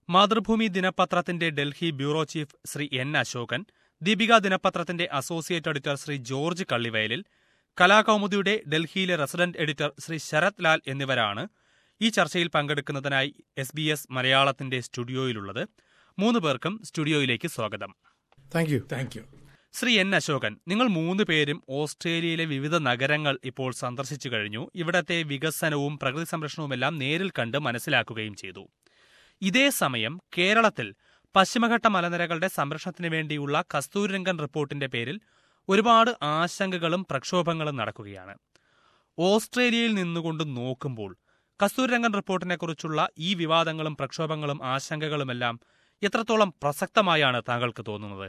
മാതൃഭൂമി ദിനപത്രത്തിന്റെ Delhi bureau chief Shri N Ashokan Deepika ദിനപത്രത്തിന്റെ associate editor Shri George Kallivayalil കലാകൗമുദിയുടെ ഡൽഹിയിലെ റെസിഡന്റ് എഡിറ്റർ ശ്രീ ശരത് ലാൽ എന്നിവരാണ് ഈ ചർച്ചയിൽ പങ്കെടുക്കുന്നതിനായി എസ് ബി എസ് മലയാളത്തിന്റെ സ്റ്റുഡിയോയിലുള്ളത് മൂന്ന് പേർക്കും സ്റ്റുഡിയോയിലേക്ക് സ്വാഗതം thank you thank you Shri N Ashokan നിങ്ങൾ മൂന്ന് പേരും ഓസ്ട്രേലിയയിലെ വിവിധ നഗരങ്ങൾ ഇപ്പോൾ സന്ദർശിച്ചു കഴിഞ്ഞു ഇവിടത്തെ വികസനവും പ്രകൃതി സംരക്ഷണവുമെല്ലാം നേരിൽ കണ്ട് മനസ്സിലാക്കുകയും ചെയ്തു ഇതേ സമയം കേരളത്തിൽ പശ്ചിമഘട്ട മലനിരകളുടെ സംരക്ഷണത്തിന് വേണ്ടിയുള്ള കസ്തൂരിരംഗൻ റിപ്പോർട്ടിന്റെ പേരിൽ ഒരുപാട് ആശങ്കകളും പ്രക്ഷോഭങ്ങളും നടക്കുകയാണ് ഓസ്ട്രേലിയയിൽ നിന്നുകൊണ്ട് നോക്കുമ്പോൾ കസ്തൂരിരംഗൻ റിപ്പോർട്ടിനെ കുറിച്ചുള്ള ഈ വിവാദങ്ങളും പ്രക്ഷോഭങ്ങളും ആശങ്കകളുമെല്ലാം എത്രത്തോളം പ്രസക്തമായാണ് താങ്കൾക്ക് തോന്നുന്നത്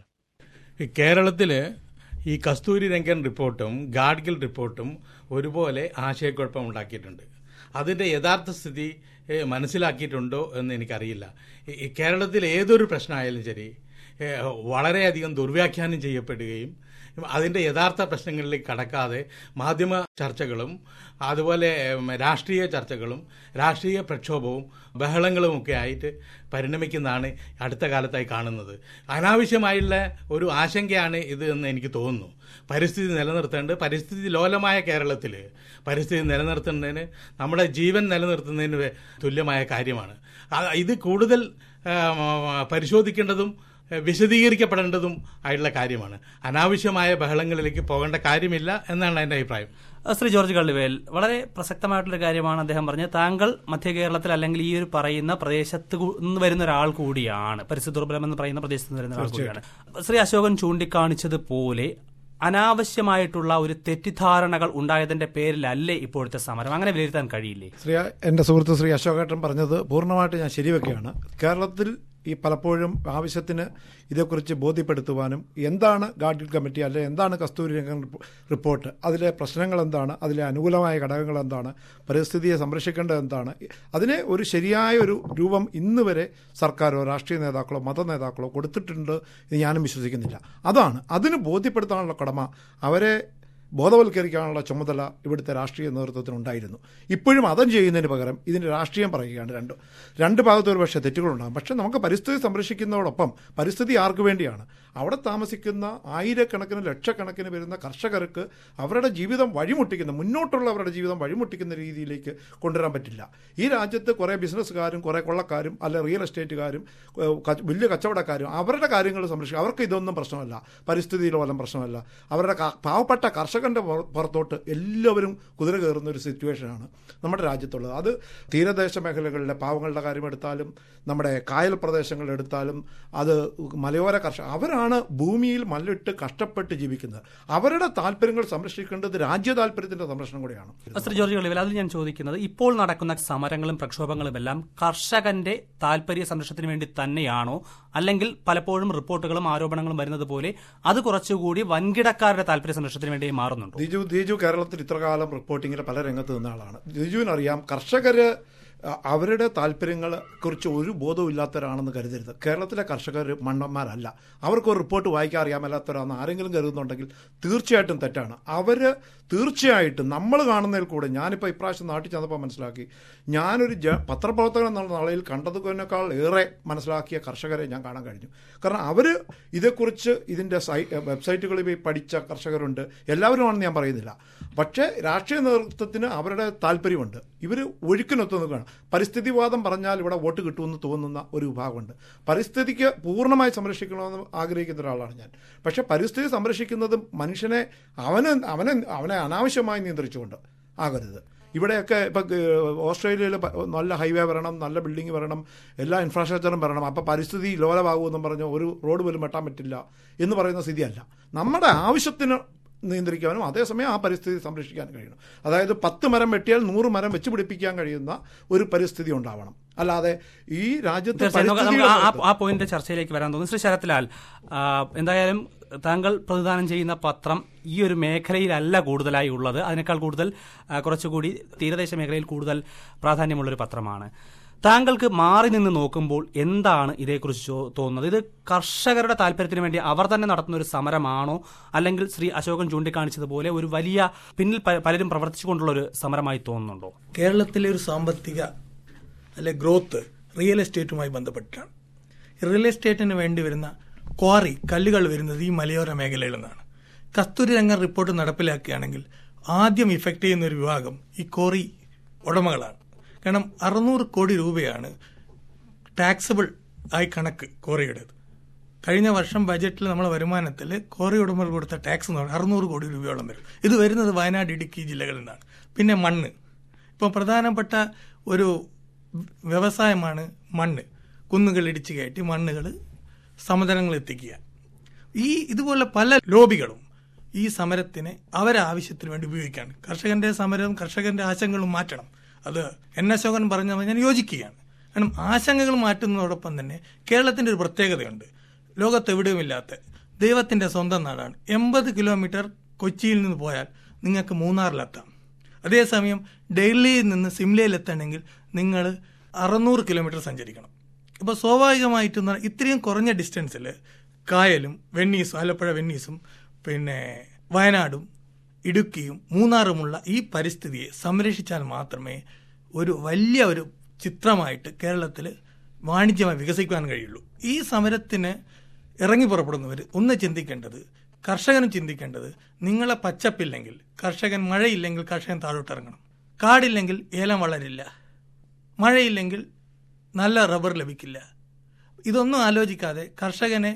ഈ കേരളത്തിൽ ഈ കസ്തൂരി രംഗൻ റിപ്പോർട്ടും ഗാഡ്ഗിൽ റിപ്പോർട്ടും ഒരുപോലെ ആശയക്കുഴപ്പം ഉണ്ടാക്കിയിട്ടുണ്ട് അതിന്റെ യഥാർത്ഥ സ്ഥിതി ഏ, മനസ്സിലാക്കിയിട്ടുണ്ടോ എന്ന് എനിക്കറിയില്ല ഈ- ഈ കേരളത്തിൽ ഏതൊരു പ്രശ്നമായാലും ശരി ഏ, വളരെയധികം ദുർവ്യാഖ്യാനം ചെയ്യപ്പെടുകയും അതിന്റെ യഥാർത്ഥ പ്രശ്നങ്ങളിലേക്ക് കടക്കാതെ മാധ്യമ ചർച്ചകളും അതുപോലെ ഉം, രാഷ്ട്രീയ ചർച്ചകളും രാഷ്ട്രീയ പ്രക്ഷോഭവും ബഹളങ്ങളും ഒക്കെ ആയിട്ട് പരിണമിക്കുന്നതാണ് അടുത്ത കാലത്തായി കാണുന്നത് അനാവശ്യമായുള്ള ഒരു ആശങ്കയാണ് ഇത് എന്ന് എനിക്ക് തോന്നുന്നു പരിസ്ഥിതി നിലനിർത്തേണ്ടത് പരിസ്ഥിതി ലോലമായ കേരളത്തിൽ പരിസ്ഥിതി നിലനിർത്തുന്നതിന് നമ്മുടെ ജീവൻ നിലനിർത്തുന്നതിന് വേ- തുല്യമായ കാര്യമാണ് ആ- ഇത് കൂടുതൽ ആ, പരിശോധിക്കേണ്ടതും വിശദീകരിക്കപ്പെടേണ്ടതും ആയിട്ടുള്ള കാര്യമാണ് അനാവശ്യമായ ബഹളങ്ങളിലേക്ക് പോകേണ്ട കാര്യമില്ല എന്നാണ് എൻ്റെ അഭിപ്രായം ശ്രീ ജോർജ് കള്ളിവേൽ വളരെ പ്രസക്തമായിട്ടുള്ള കാര്യമാണ് അദ്ദേഹം പറഞ്ഞത് താങ്കൾ മധ്യ കേരളത്തിൽ അല്ലെങ്കിൽ ഈ ഒരു പറയുന്ന പ്രദേശത്ത് കു- നിന്ന് വരുന്ന ഒരാൾ കൂടിയാണ് പരിസ്ഥിതി ദുർബലം എന്ന് പറയുന്ന പ്രദേശത്ത് നിന്ന് വരുന്ന ഒരാൾ കൂടിയാണ് ശ്രീ അശോകൻ ചൂണ്ടിക്കാണിച്ചതുപോലെ അനാവശ്യമായിട്ടുള്ള ഒരു തെറ്റിദ്ധാരണകൾ ഉണ്ടായതിന്റെ പേരിലല്ലേ ഇപ്പോഴത്തെ സമരം അങ്ങനെ വിലയിരുത്താൻ കഴിയില്ലേ ശ്രീ എന്റെ സുഹൃത്ത് ശ്രീ അശോകേട്ടൻ പറഞ്ഞത് പൂർണ്ണമായിട്ട് ഞാൻ ശരിവെക്കുകയാണ് കേരളത്തിൽ ഈ പലപ്പോഴും ആവശ്യത്തിന് ഇതേക്കുറിച്ച് ബോധ്യപ്പെടുത്തുവാനും എന്താണ് ഗാഡ്ഗിൽ കമ്മിറ്റി അല്ലെ എന്താണ് കസ്തൂരി രംഗൻ റിപ്പോ- റിപ്പോർട്ട് അതിലെ പ്രശ്നങ്ങൾ എന്താണ് അതിലെ അനുകൂലമായ ഘടകങ്ങൾ എന്താണ് പരിസ്ഥിതിയെ സംരക്ഷിക്കേണ്ടത് എന്താണ് അതിനെ ഒരു ശരിയായ ഒരു രൂപം ഇന്ന് വരെ സർക്കാരോ രാഷ്ട്രീയ നേതാക്കളോ മത നേതാക്കളോ കൊടുത്തിട്ടുണ്ട് എന്ന് ഞാനും വിശ്വസിക്കുന്നില്ല അതാണ് അതിന് ബോധ്യപ്പെടുത്താനുള്ള കടമ അവരെ ബോധവൽക്കരിക്കാനുള്ള ചുമതല ഇവിടുത്തെ രാഷ്ട്രീയ നേതൃത്വത്തിനുണ്ടായിരുന്നു ഇപ്പോഴും അതും ചെയ്യുന്നതിന് പകരം ഇതിന് രാഷ്ട്രീയം പറയുകയാണ് രണ്ട് രണ്ട് ഭാഗത്തും ഒരു പക്ഷേ തെറ്റുകളുണ്ടാകും പക്ഷേ നമുക്ക് പരിസ്ഥിതി സംരക്ഷിക്കുന്നതോടൊപ്പം പരിസ്ഥിതി ആർക്ക് വേണ്ടിയാണ് അവിടെ താമസിക്കുന്ന ആയിരക്കണക്കിന് ലക്ഷക്കണക്കിന് വരുന്ന കർഷകർക്ക് അവരുടെ ജീവിതം വഴിമുട്ടിക്കുന്ന മുന്നോട്ടുള്ള അവരുടെ ജീവിതം വഴിമുട്ടിക്കുന്ന രീതിയിലേക്ക് കൊണ്ടുവരാൻ പറ്റില്ല ഈ രാജ്യത്ത് കുറേ ബിസിനസ്സുകാരും കുറേ കൊള്ളക്കാരും അല്ലെ റിയൽ എസ്റ്റേറ്റുകാരും ഏഹ്, കച്ച- വലിയ കച്ചവടക്കാരും അവരുടെ കാര്യങ്ങൾ സംരക്ഷിക്കും അവർക്ക് ഇതൊന്നും പ്രശ്നമല്ല പരിസ്ഥിതി ലോലം പ്രശ്നമല്ല അവരുടെ ക- പാവപ്പെട്ട കർഷകന്റെ പുറ- പുറത്തോട്ട് എല്ലാവരും കുതിര കയറുന്ന ഒരു സിറ്റുവേഷനാണ് നമ്മുടെ രാജ്യത്തുള്ളത് അത് തീരദേശ മേഖലകളിലെ പാവങ്ങളുടെ കാര്യം എടുത്താലും നമ്മുടെ കായൽ പ്രദേശങ്ങൾ എടുത്താലും അത് മലയോര കർഷക അവരാണ് ഭൂമിയിൽ മല്ലിട്ട് കഷ്ടപ്പെട്ട് ജീവിക്കുന്നത് അവരുടെ താല്പര്യങ്ങൾ സംരക്ഷിക്കേണ്ടത് രാജ്യ താല്പര്യത്തിന്റെ സംരക്ഷണം കൂടെയാണ് ശ്രീ ജോർജ് കളിവേൽ അതിൽ ഞാൻ ചോദിക്കുന്നത് ഇപ്പോൾ നടക്കുന്ന സമരങ്ങളും പ്രക്ഷോഭങ്ങളും എല്ലാം കർഷകന്റെ താല്പര്യ സംരക്ഷണത്തിന് വേണ്ടി തന്നെയാണോ അല്ലെങ്കിൽ പലപ്പോഴും റിപ്പോർട്ടുകളും ആരോപണങ്ങളും വരുന്നത് പോലെ അത് കുറച്ചുകൂടി വൻകിടക്കാരുടെ താല്പര്യ സംരക്ഷണത്തിന് വേണ്ടി മാറുന്നുണ്ടോ ദിജു ദിജു കേരളത്തിൽ ഇത്രകാലം റിപ്പോർട്ടിങ്ങിൽ പല രംഗത്ത് നിന്ന ആളാണ് ദിജുവിനറിയാം കർഷകര് അ- അവരുടെ താല്പര്യങ്ങളെ കുറിച്ച് ഒരു ബോധവും ഇല്ലാത്തവരാണെന്ന് കരുതരുത് കേരളത്തിലെ കർഷകർ മണ്ണന്മാരല്ല അവർക്ക് ഒരു റിപ്പോർട്ട് വായിക്കാൻ അറിയാമല്ലാത്തവരാണെന്ന് ആരെങ്കിലും കരുതുന്നുണ്ടെങ്കിൽ തീർച്ചയായിട്ടും തെറ്റാണ് അവര് തീർച്ചയായിട്ടും നമ്മൾ കാണുന്നതിൽ കൂടെ ഞാനിപ്പോൾ ഇപ്രാവശ്യം നാട്ടിൽ ചെന്നപ്പോൾ മനസ്സിലാക്കി ഞാനൊരു ജ പത്രപ്രവർത്തകൻ എന്നുള്ള നിലയിൽ കണ്ടതിനേക്കാൾ ഏറെ മനസ്സിലാക്കിയ കർഷകരെ ഞാൻ കാണാൻ കഴിഞ്ഞു കാരണം അവർ ഇതേക്കുറിച്ച് ഇതിൻ്റെ സൈ വെബ്സൈറ്റുകളിൽ പോയി പഠിച്ച കർഷകരുണ്ട് എല്ലാവരുമാണെന്ന് ഞാൻ പറയുന്നില്ല പക്ഷേ രാഷ്ട്രീയ നേതൃത്വത്തിന് അവരുടെ താല്പര്യമുണ്ട് ഇവർ ഒഴുക്കിനൊത്തു നിൽക്കുകയാണ് പരിസ്ഥിതിവാദം പറഞ്ഞാൽ ഇവിടെ വോട്ട് കിട്ടുമെന്ന് തോന്നുന്ന ഒരു വിഭാഗമുണ്ട് പരിസ്ഥിതിക്ക് പൂർണ്ണമായി സംരക്ഷിക്കണമെന്ന് ആഗ്രഹിക്കുന്ന ഒരാളാണ് ഞാൻ പക്ഷേ പരിസ്ഥിതി സംരക്ഷിക്കുന്നത് മനുഷ്യനെ അവനെ അവനെ അവനെ അനാവശ്യമായി നിയന്ത്രിച്ചുകൊണ്ട് ആകരുത് ഇവിടെയൊക്കെ ഇപ്പം ഓസ്ട്രേലിയയിൽ പ- നല്ല ഹൈവേ വരണം നല്ല ബിൽഡിംഗ് വരണം എല്ലാ ഇൻഫ്രാസ്ട്രക്ചറും വരണം അപ്പം പരിസ്ഥിതി ലോലമാകുമെന്നും പറഞ്ഞ് ഒരു റോഡ് പോലും വെട്ടാൻ പറ്റില്ല എന്ന് പറയുന്ന സ്ഥിതിയല്ല നമ്മുടെ ആവശ്യത്തിന് നിയന്ത്രിക്കാനും അതേസമയം ആ പരിസ്ഥിതി സംരക്ഷിക്കാനും കഴിയണം അതായത് പത്ത് മരം വെട്ടിയാൽ നൂറ് മരം വെച്ച് പിടിപ്പിക്കാൻ കഴിയുന്ന ഒരു പരിസ്ഥിതി ഉണ്ടാവണം അല്ലാതെ ഈ രാജ്യത്ത് തീർച്ചയായും നമുക്ക് നമുക്ക് ആ- ആ- പരിസ്ഥിതിയുടെ ആ പോയിന്റ് ചർച്ചയിലേക്ക് വരാൻ തോന്നുന്നു ശ്രീ ശരത്ലാൽ ആ, എന്തായാലും താങ്കൾ പ്രതിദാനം ചെയ്യുന്ന പത്രം ഈ ഒരു മേഖലയിലല്ല കൂടുതലായി ഉള്ളത് അതിനേക്കാൾ കൂടുതൽ ആ, കുറച്ചുകൂടി തീരദേശ മേഖലയിൽ കൂടുതൽ പ്രാധാന്യമുള്ളൊരു പത്രമാണ് താങ്കൾക്ക് മാറി നിന്ന് നോക്കുമ്പോൾ എന്താണ് ഇതേക്കുറിച്ച് ചോ- തോന്നുന്നത് ഇത് കർഷകരുടെ താല്പര്യത്തിന് വേണ്ടി അവർ തന്നെ നടത്തുന്ന ഒരു സമരമാണോ അല്ലെങ്കിൽ ശ്രീ അശോകൻ ചൂണ്ടിക്കാണിച്ചതുപോലെ ഒരു വലിയ പിന്നിൽ പ- പലരും പ്രവർത്തിച്ചുകൊണ്ടുള്ള ഒരു സമരമായി തോന്നുന്നുണ്ടോ കേരളത്തിലെ ഒരു സാമ്പത്തിക അല്ലെ ഗ്രോത്ത് റിയൽ എസ്റ്റേറ്റുമായി ബന്ധപ്പെട്ടിട്ടാണ് റിയൽ എസ്റ്റേറ്റിന് വേണ്ടി വരുന്ന ക്വാറി കല്ലുകൾ വരുന്നത് ഈ മലയോര മേഖലയിൽ നിന്നാണ് കസ്തൂരി രംഗൻ റിപ്പോർട്ട് നടപ്പിലാക്കുകയാണെങ്കിൽ ആദ്യം ഇഫക്ട് ചെയ്യുന്ന ഒരു വിഭാഗം ഈ കോറി ഉടമകളാണ് കാരണം അറുന്നൂറ് കോടി രൂപയാണ് ടാക്സബിൾ ആയി കണക്ക് കോറിയുടേത് കഴിഞ്ഞ വർഷം ബജറ്റിൽ നമ്മളെ വരുമാനത്തിൽ കോറി ഉടമകൾ കൊടുത്ത ടാക്സ് എന്ന് പറഞ്ഞാൽ അറുന്നൂറ് കോടി രൂപയോളം വരും ഇത് വരുന്നത് വയനാട് ഇടുക്കി ജില്ലകളിൽ നിന്നാണ് പിന്നെ മണ്ണ് ഇപ്പോൾ പ്രധാനപ്പെട്ട ഒരു വ്യവസായമാണ് മണ്ണ് കുന്നുകൾ ഇടിച്ചു കയറ്റി മണ്ണുകൾ സമതലങ്ങൾ എത്തിക്കുക ഈ ഇതുപോലെ പല ലോബികളും ഈ സമരത്തിനെ അവരെ ആവശ്യത്തിന് വേണ്ടി ഉപയോഗിക്കുകയാണ് കർഷകന്റെ സമരവും കർഷകന്റെ ആശങ്കകളും മാറ്റണം അത് എൻ അശോകൻ പറഞ്ഞ ഞാൻ യോജിക്കുകയാണ് കാരണം ആശങ്കകൾ മാറ്റുന്നതോടൊപ്പം തന്നെ കേരളത്തിന്റെ ഒരു പ്രത്യേകതയുണ്ട് ലോകത്തെവിടെയുമില്ലാത്ത ദൈവത്തിന്റെ സ്വന്തം നാടാണ് എൺപത് കിലോമീറ്റർ കൊച്ചിയിൽ നിന്ന് പോയാൽ നിങ്ങൾക്ക് മൂന്നാറിലെത്താം അതേസമയം ഡൽഹിയിൽ നിന്ന് സിംലയിലെത്തണമെങ്കിൽ നിങ്ങൾ അറുന്നൂറ് കിലോമീറ്റർ സഞ്ചരിക്കണം അപ്പോൾ സ്വാഭാവികമായിട്ടും ന- ഇത്രയും കുറഞ്ഞ ഡിസ്റ്റൻസിൽ കായലും വെന്നീസും ആലപ്പുഴ വെന്നീസും പിന്നെ വയനാടും ഇടുക്കിയും മൂന്നാറുമുള്ള ഈ പരിസ്ഥിതിയെ സംരക്ഷിച്ചാൽ മാത്രമേ ഒരു വലിയ ഒരു ചിത്രമായിട്ട് കേരളത്തിൽ വാണിജ്യമായി വികസിക്കാൻ കഴിയുള്ളൂ ഈ സമരത്തിന് ഇറങ്ങി പുറപ്പെടുന്നവർ ഒന്ന് ചിന്തിക്കേണ്ടത് കർഷകനും ചിന്തിക്കേണ്ടത് നിങ്ങളെ പച്ചപ്പില്ലെങ്കിൽ കർഷകൻ മഴയില്ലെങ്കിൽ കർഷകൻ താഴോട്ടിറങ്ങണം കാടില്ലെങ്കിൽ ഏലം വളരില്ല മഴയില്ലെങ്കിൽ നല്ല റബ്ബർ ലഭിക്കില്ല ഇതൊന്നും ആലോചിക്കാതെ കർഷകനെ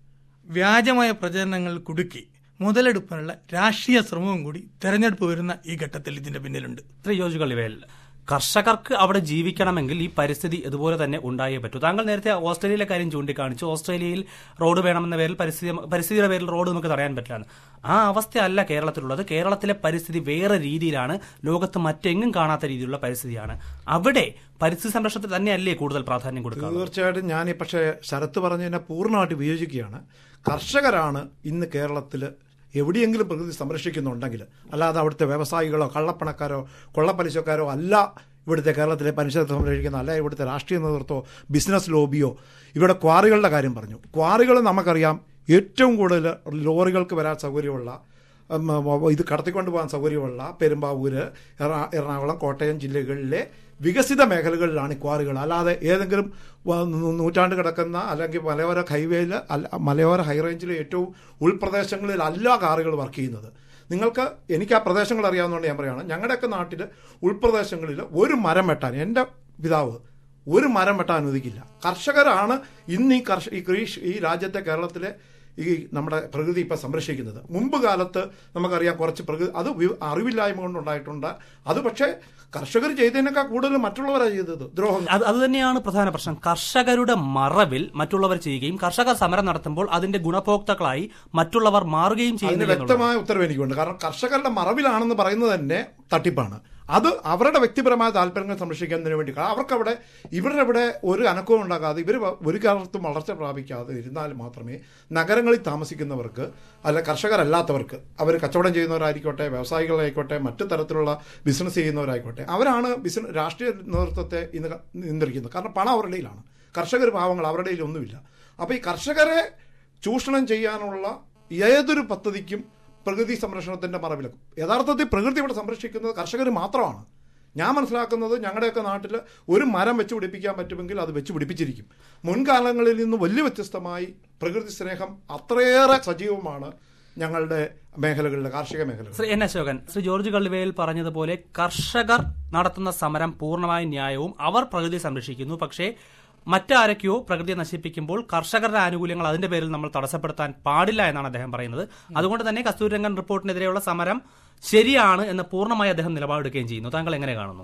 വ്യാജമായ പ്രചരണങ്ങൾ കുടുക്കി മുതലെടുപ്പിനുള്ള രാഷ്ട്രീയ ശ്രമവും കൂടി തെരഞ്ഞെടുപ്പ് വരുന്ന ഈ ഘട്ടത്തിൽ ഇതിന്റെ പിന്നിലുണ്ട് ശ്രീ ജോർജ് കള്ളിവേൽ കർഷകർക്ക് അവിടെ ജീവിക്കണമെങ്കിൽ ഈ പരിസ്ഥിതി ഇതുപോലെ തന്നെ ഉണ്ടായേ പറ്റൂ താങ്കൾ നേരത്തെ ഓസ്ട്രേലിയയിലെ കാര്യം ചൂണ്ടിക്കാണിച്ചു ഓസ്ട്രേലിയയിൽ റോഡ് വേണമെന്ന പേരിൽ പരിസ്ഥിതി പരിസ്ഥിതിയുടെ പേരിൽ റോഡ് നമുക്ക് തടയാൻ പറ്റില്ല ആ അവസ്ഥയല്ല കേരളത്തിലുള്ളത് കേരളത്തിലെ പരിസ്ഥിതി വേറെ രീതിയിലാണ് ലോകത്ത് മറ്റെങ്ങും കാണാത്ത രീതിയിലുള്ള പരിസ്ഥിതിയാണ് അവിടെ പരിസ്ഥിതി സംരക്ഷണത്തിൽ തന്നെയല്ലേ കൂടുതൽ പ്രാധാന്യം കൊടുക്കുക തീർച്ചയായിട്ടും ഞാൻ ഈ പക്ഷേ ശരത്ത് പറഞ്ഞതിനെ പൂർണ്ണമായിട്ട് വിയോജിക്കുകയാണ് കർഷകരാണ് ഇന്ന് കേരളത്തിൽ എവിടെയെങ്കിലും പ്രകൃതി സംരക്ഷിക്കുന്നുണ്ടെങ്കിൽ അല്ലാതെ അവിടുത്തെ വ്യവസായികളോ കള്ളപ്പണക്കാരോ കൊള്ളപ്പലിശക്കാരോ അല്ല ഇവിടുത്തെ കേരളത്തിലെ പരിസരത്തെ സംരക്ഷിക്കുന്ന അല്ല ഇവിടുത്തെ രാഷ്ട്രീയ നേതൃത്വമോ ബിസിനസ് ലോബിയോ ഇവിടെ ക്വാറികളുടെ കാര്യം പറഞ്ഞു ക്വാറികൾ നമുക്കറിയാം ഏറ്റവും കൂടുതൽ ലോറികൾക്ക് വരാൻ സൗകര്യമുള്ള ഉം, ഇത് കടത്തിക്കൊണ്ട് പോകാൻ സൗകര്യമുള്ള പെരുമ്പാവൂര് എറ- എറണാകുളം കോട്ടയം ജില്ലകളിലെ വികസിത മേഖലകളിലാണ് ഈ ക്വാറികൾ അല്ലാതെ ഏതെങ്കിലും വ- നൂ- നൂറ്റാണ്ട് കിടക്കുന്ന അല്ലെങ്കിൽ മലയോര ഹൈവേയിൽ അല്ല മലയോര ഹൈറേഞ്ചിലെ ഏറ്റവും ഉൾപ്രദേശങ്ങളിൽ അല്ല കാറുകൾ വർക്ക് ചെയ്യുന്നത് നിങ്ങൾക്ക് എനിക്ക് ആ പ്രദേശങ്ങൾ അറിയാവുന്നതുകൊണ്ട് ഞാൻ പറയുകയാണ് ഞങ്ങളുടെയൊക്കെ നാട്ടിൽ ഉൾപ്രദേശങ്ങളിൽ ഒരു മരം വെട്ടാൻ എൻ്റെ പിതാവ് ഒരു മരം വെട്ടാൻ അനുവദിക്കില്ല കർഷകരാണ് ഇന്ന് ഈ കർഷ ഈ കൃഷി ഈ രാജ്യത്തെ കേരളത്തിലെ ഈ നമ്മുടെ പ്രകൃതി ഇപ്പം സംരക്ഷിക്കുന്നത് മുമ്പ് കാലത്ത് നമുക്കറിയാം കുറച്ച് പ്രകൃതി അത് വി- അറിവില്ലായ്മ കൊണ്ടുണ്ടായിട്ടുണ്ട് അത് പക്ഷേ കർഷകർ ചെയ്തതിനേക്കാൾ കൂടുതൽ മറ്റുള്ളവരാണ് ചെയ്തത് ദ്രോഹം അത് അത് തന്നെയാണ് പ്രധാന പ്രശ്നം കർഷകരുടെ മറവിൽ മറ്റുള്ളവർ ചെയ്യുകയും കർഷകർ സമരം നടത്തുമ്പോൾ അതിന്റെ ഗുണഭോക്താക്കളായി മറ്റുള്ളവർ മാറുകയും അതിന് ചെയ്യുന്നില്ല എന്നുള്ളതാണ്. വ്യക്തമായ ഉത്തരവ് എനിക്കുണ്ട് കാരണം കർഷകരുടെ മറവിലാണെന്ന് പറയുന്നത് തന്നെ തട്ടിപ്പാണ് അത് അവരുടെ വ്യക്തിപരമായ താല്പര്യങ്ങൾ സംരക്ഷിക്കുന്നതിന് വേണ്ടി കാരണം അവർക്കവിടെ ഇവരുടെ ഇവിടെ ഒരു അനക്കവും ഉണ്ടാകാതെ ഇവർ ഒരു കാലത്തും വളർച്ച പ്രാപിക്കാതെ ഇരുന്നാൽ മാത്രമേ നഗരങ്ങളിൽ താമസിക്കുന്നവർക്ക് അല്ല കർഷകരല്ലാത്തവർക്ക് അവർ കച്ചവടം ചെയ്യുന്നവരായിക്കോട്ടെ വ്യവസായികളായിക്കോട്ടെ മറ്റു തരത്തിലുള്ള ബിസിനസ് ചെയ്യുന്നവരായിക്കോട്ടെ അവരാണ് ബിസിനസ് രാഷ്ട്രീയ നേതൃത്വത്തെ ഇന്ന് ക- നിയന്ത്രിക്കുന്നത് കാരണം പണം അവരുടെ കയ്യിലാണ് കർഷകർ പാവങ്ങൾ അവരുടെ കയ്യിൽ ഒന്നുമില്ല അപ്പോൾ ഈ കർഷകരെ ചൂഷണം ചെയ്യാനുള്ള ഏതൊരു പദ്ധതിക്കും പ്രകൃതി സംരക്ഷണത്തിന്റെ മറവിലും യഥാർത്ഥത്തിൽ പ്രകൃതി ഇവിടെ സംരക്ഷിക്കുന്നത് കർഷകർ മാത്രമാണ് ഞാൻ മനസ്സിലാക്കുന്നത് ഞങ്ങളുടെയൊക്കെ നാട്ടിൽ ഒരു മരം വെച്ച് പിടിപ്പിക്കാൻ പറ്റുമെങ്കിൽ അത് വെച്ച് പിടിപ്പിച്ചിരിക്കും മുൻകാലങ്ങളിൽ നിന്ന് വലിയ വ്യത്യസ്തമായി പ്രകൃതി സ്നേഹം അത്രയേറെ സജീവമാണ് ഞങ്ങളുടെ മേഖലകളിലെ കാർഷിക മേഖലകൾ ശ്രീ എൻ അശോകൻ ശ്രീ ജോർജ് കള്ളിവേൽ പറഞ്ഞതുപോലെ കർഷകർ നടത്തുന്ന സമരം പൂർണ്ണമായും ന്യായവും അവർ പ്രകൃതി സംരക്ഷിക്കുന്നു പക്ഷേ മറ്റാരൊക്കെയോ പ്രകൃതിയെ നശിപ്പിക്കുമ്പോൾ കർഷകരുടെ ആനുകൂല്യങ്ങൾ അതിന്റെ പേരിൽ നമ്മൾ തടസ്സപ്പെടുത്താൻ പാടില്ല എന്നാണ് അദ്ദേഹം പറയുന്നത് അതുകൊണ്ട് തന്നെ കസ്തൂരിരംഗൻ റിപ്പോർട്ടിനെതിരെയുള്ള സമരം ശരിയാണ് എന്ന് പൂർണ്ണമായി അദ്ദേഹം നിലപാടെടുക്കുകയും ചെയ്യുന്നു താങ്കൾ എങ്ങനെ കാണുന്നു